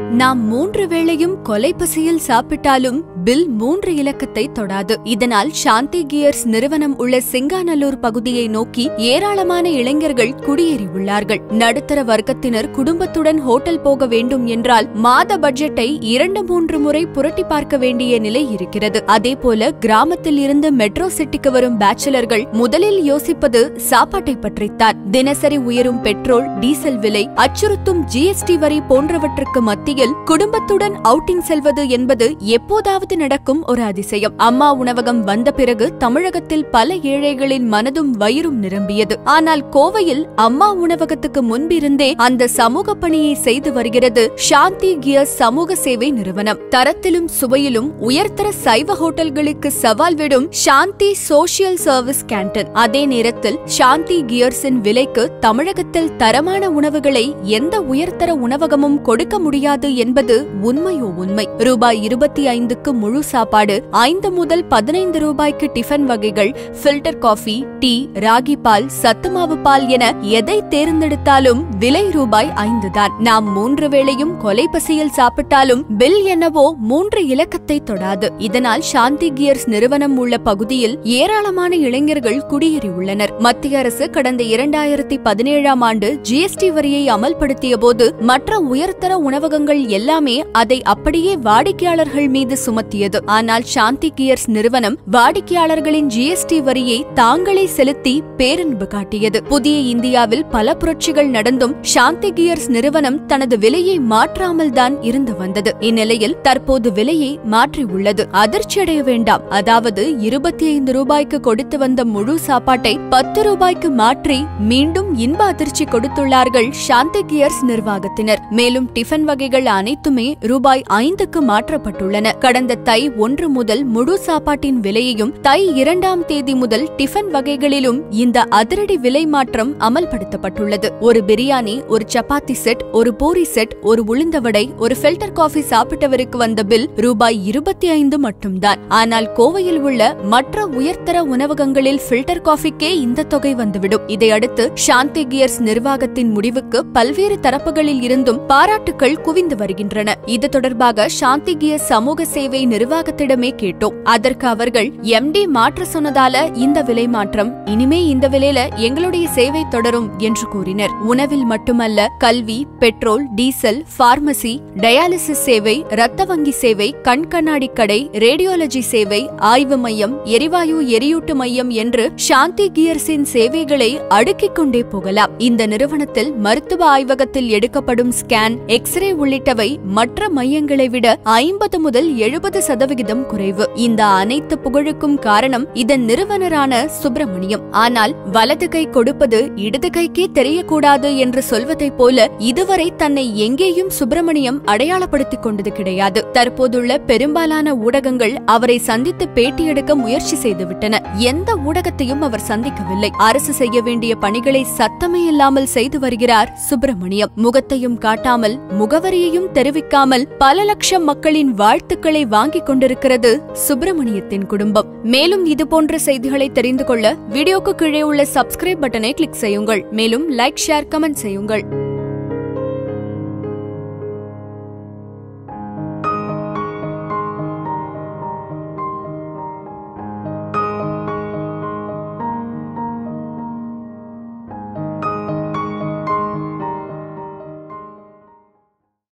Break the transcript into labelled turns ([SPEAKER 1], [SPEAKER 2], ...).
[SPEAKER 1] நாம் மூன்று வேளையும் கொலை பசியில் சாப்பிட்டாலும் பில் மூன்று இலக்கத்தை தொடாது இதனால் சாந்தி கியர்ஸ் நிறுவனம் உள்ள சிங்காநல்லூர் பகுதியை நோக்கி ஏராளமான இளைஞர்கள் குடியேறி உள்ளார்கள் நடுத்தர வர்க்கத்தினர் குடும்பத்துடன் ஹோட்டல் போக வேண்டும் என்றால் மாத பட்ஜெட்டை இரண்டு மூன்று முறை புரட்டி பார்க்க வேண்டிய நிலை இருக்கிறது அதேபோல கிராமத்தில் இருந்து மெட்ரோ சிட்டிக்கு வரும் பேச்சலர்கள் முதலில் யோசிப்பது சாப்பாட்டை பற்றித்தான் தினசரி உயரும் பெட்ரோல் டீசல் விலை அச்சுறுத்தும் ஜிஎஸ்டி வரி போன்றவற்றுக்கு மத்தியில் குடும்பத்துடன் அவுட்டிங் செல்வது என்பது எப்போதாவது நடக்கும் ஒரு அதிசயம் அம்மா உணவகம் வந்த பிறகு தமிழகத்தில் பல ஏழைகளின் மனதும் வயிறும் நிரம்பியது ஆனால் கோவையில் அம்மா உணவகத்துக்கு முன்பிருந்தே அந்த சமூக பணியை செய்து வருகிறது சாந்தி கியர்ஸ் சமூக சேவை நிறுவனம் தரத்திலும் சுவையிலும் உயர்தர சைவ ஹோட்டல்களுக்கு சவால் விடும் சாந்தி சோஷியல் சர்வீஸ் கேன்டீன் அதே நேரத்தில் சாந்தி கியர்ஸின் விலைக்கு தமிழகத்தில் தரமான உணவுகளை எந்த உயர்தர உணவகமும் கொடுக்க முடியாது என்பது உண்மையோ உண்மை ரூபாய் இருபத்தி ஐந்துக்கு முழு சாப்பாடு ஐந்து முதல் பதினைந்து ரூபாய்க்கு டிஃபன் வகைகள் ஃபில்டர் காஃபி டீ ராகி பால் சத்துமாவு பால் என எதை தேர்ந்தெடுத்தாலும் விலை ரூபாய் ஐந்து தான் நாம் மூன்று வேளையும் கொலை பசியில் சாப்பிட்டாலும் பில் என்னவோ மூன்று இலக்கத்தை தொடாது இதனால் சாந்தி கியர்ஸ் நிறுவனம் உள்ள பகுதியில் ஏராளமான இளைஞர்கள் குடியேறியுள்ளனர் மத்திய அரசு கடந்த இரண்டாயிரத்தி பதினேழாம் ஆண்டு ஜிஎஸ்டி வரியை அமல்படுத்திய போது மற்ற உயர்தர உணவகங்கள் எல்லாமே அதை அப்படியே வாடிக்கையாளர்கள் மீது சுமத்தியது ஆனால் சாந்தி கியர்ஸ் நிறுவனம் வாடிக்கையாளர்களின் ஜிஎஸ்டி வரியை தாங்களே செலுத்தி பேரன்பு காட்டியது புதிய இந்தியாவில் பல புரட்சிகள் நடந்தும் சாந்தி கியர்ஸ் நிறுவனம் தனது விலையை மாற்றாமல் தான் இருந்து வந்தது இந்நிலையில் தற்போது விலையை மாற்றியுள்ளது அதிர்ச்சியடைய வேண்டாம் அதாவது இருபத்தி ஐந்து ரூபாய்க்கு கொடுத்து வந்த முழு சாப்பாட்டை பத்து ரூபாய்க்கு மாற்றி மீண்டும் இன்ப அதிர்ச்சி கொடுத்துள்ளார்கள் சாந்தி கியர்ஸ் நிர்வாகத்தினர் மேலும் டிஃபன் வகைகள் அனைத்துமே ரூபாய் ஐந்துக்கு மாற்றப்பட்டுள்ளன கடந்த தை ஒன்று முதல் முழு சாப்பாட்டின் விலையையும் தை இரண்டாம் தேதி முதல் டிஃபன் வகைகளிலும் இந்த அதிரடி விலை மாற்றம் அமல்படுத்தப்பட்டுள்ளது ஒரு பிரியாணி ஒரு சப்பாத்தி செட் ஒரு பூரி செட் ஒரு உளுந்த வடை ஒரு ஃபில்டர் காஃபி சாப்பிட்டவருக்கு வந்த பில் ரூபாய் இருபத்தி ஐந்து மட்டும்தான் ஆனால் கோவையில் உள்ள மற்ற உயர்தர உணவகங்களில் ஃபில்டர் காஃபிக்கே இந்த தொகை வந்துவிடும் இதையடுத்து சாந்தி கியர்ஸ் நிர்வாகத்தின் முடிவுக்கு பல்வேறு தரப்புகளில் இருந்தும் பாராட்டுக்கள் குவிந்து வருகின்றன இது தொடர்பாக சாந்தி கியர்ஸ் சமூக சேவை நிர்வாகத்திடமே கேட்டோம் அதற்கு அவர்கள் எம்டி மாற்ற சொன்னதால இந்த விலை மாற்றம் இனிமே இந்த விலையில எங்களுடைய சேவை தொடரும் என்று கூறினர் உணவில் மட்டுமல்ல கல்வி பெட்ரோல் டீசல் பார்மசி டயாலிசிஸ் சேவை ரத்த வங்கி சேவை கண் கண்ணாடி கடை ரேடியோலஜி சேவை ஆய்வு மையம் எரிவாயு எரியூட்டு மையம் என்று சாந்தி கியர்ஸின் சேவைகளை அடுக்கிக் கொண்டே போகலாம் இந்த நிறுவனத்தில் மருத்துவ ஆய்வகத்தில் எடுக்கப்படும் ஸ்கேன் எக்ஸ்ரே உள்ளிட்டவை மற்ற மையங்களை விட ஐம்பது முதல் எழுபது சதவிகிதம் குறைவு இந்த அனைத்து புகழுக்கும் காரணம் இதன் நிறுவனரான சுப்பிரமணியம் ஆனால் வலது கை கொடுப்பது இடது கைக்கே தெரியக்கூடாது என்று சொல்வதைப் போல இதுவரை தன்னை எங்கேயும் சுப்பிரமணியம் அடையாளப்படுத்திக் கொண்டது கிடையாது தற்போதுள்ள பெரும்பாலான ஊடகங்கள் அவரை சந்தித்து பேட்டியெடுக்க முயற்சி செய்துவிட்டன எந்த ஊடகத்தையும் அவர் சந்திக்கவில்லை அரசு செய்ய வேண்டிய பணிகளை சத்தமே இல்லாமல் செய்து வருகிறார் சுப்பிரமணியம் முகத்தையும் காட்டாமல் முகவரியையும் தெரிவிக்காமல் பல லட்சம் மக்களின் வாழ்த்துக்களை வாங்கிக் கொண்டிருக்கிறது சுப்பிரமணியத்தின் குடும்பம் மேலும் இதுபோன்ற செய்திகளை தெரிந்து கொள்ள வீடியோக்கு கீழே உள்ள சப்ஸ்கிரைப் பட்டனை கிளிக் செய்யுங்கள் மேலும் லைக் ஷேர் கமெண்ட் செய்யுங்கள்